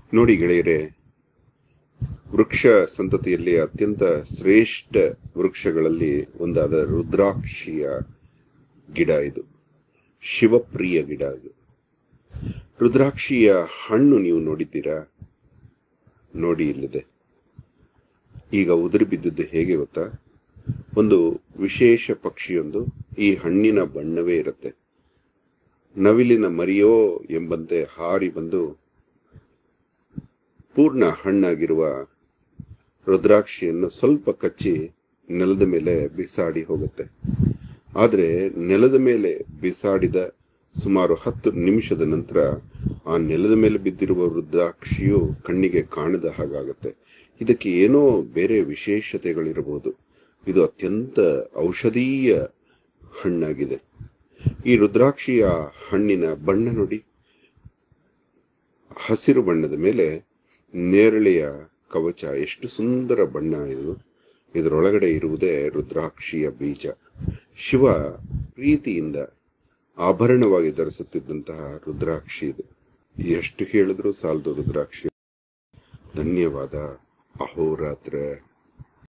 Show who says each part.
Speaker 1: ನೋಡಿ ಗೆಳೆಯರೆ ವೃಕ್ಷ ಸಂತತಿಯಲ್ಲಿ ಅತ್ಯಂತ ಶ್ರೇಷ್ಠ ವೃಕ್ಷಗಳಲ್ಲಿ ಒಂದಾದ ರುದ್ರಾಕ್ಷಿಯ ಗಿಡ ಇದು ಶಿವಪ್ರಿಯ ಗಿಡ ಇದು ರುದ್ರಾಕ್ಷಿಯ ಹಣ್ಣು ನೀವು ನೋಡಿದ್ದೀರಾ ನೋಡಿ ಇಲ್ಲಿದೆ ಈಗ ಉದುರಿ ಬಿದ್ದದ್ದು ಹೇಗೆ ಗೊತ್ತಾ ಒಂದು ವಿಶೇಷ ಪಕ್ಷಿಯೊಂದು ಈ ಹಣ್ಣಿನ ಬಣ್ಣವೇ ಇರುತ್ತೆ ನವಿಲಿನ ಮರಿಯೋ ಎಂಬಂತೆ ಹಾರಿ ಬಂದು ಪೂರ್ಣ ಹಣ್ಣಾಗಿರುವ ರುದ್ರಾಕ್ಷಿಯನ್ನು ಸ್ವಲ್ಪ ಕಚ್ಚಿ ನೆಲದ ಮೇಲೆ ಬಿಸಾಡಿ ಹೋಗುತ್ತೆ ಆದರೆ ನೆಲದ ಮೇಲೆ ಬಿಸಾಡಿದ ಸುಮಾರು ಹತ್ತು ನಿಮಿಷದ ನಂತರ ಆ ನೆಲದ ಮೇಲೆ ಬಿದ್ದಿರುವ ರುದ್ರಾಕ್ಷಿಯು ಕಣ್ಣಿಗೆ ಕಾಣದ ಹಾಗಾಗುತ್ತೆ ಇದಕ್ಕೆ ಏನೋ ಬೇರೆ ವಿಶೇಷತೆಗಳಿರಬಹುದು ಇದು ಅತ್ಯಂತ ಔಷಧೀಯ ಹಣ್ಣಾಗಿದೆ ಈ ರುದ್ರಾಕ್ಷಿಯ ಹಣ್ಣಿನ ಬಣ್ಣ ನೋಡಿ ಹಸಿರು ಬಣ್ಣದ ಮೇಲೆ ನೇರಳೆಯ ಕವಚ ಎಷ್ಟು ಸುಂದರ ಬಣ್ಣ ಇದು ಇದರೊಳಗಡೆ ಇರುವುದೇ ರುದ್ರಾಕ್ಷಿಯ ಬೀಜ ಶಿವ ಪ್ರೀತಿಯಿಂದ ಆಭರಣವಾಗಿ ಧರಿಸುತ್ತಿದ್ದಂತಹ ರುದ್ರಾಕ್ಷಿ ಇದು ಎಷ್ಟು ಹೇಳಿದ್ರೂ ಸಾಲದು ರುದ್ರಾಕ್ಷಿ ಧನ್ಯವಾದ ಅಹೋರಾತ್ರ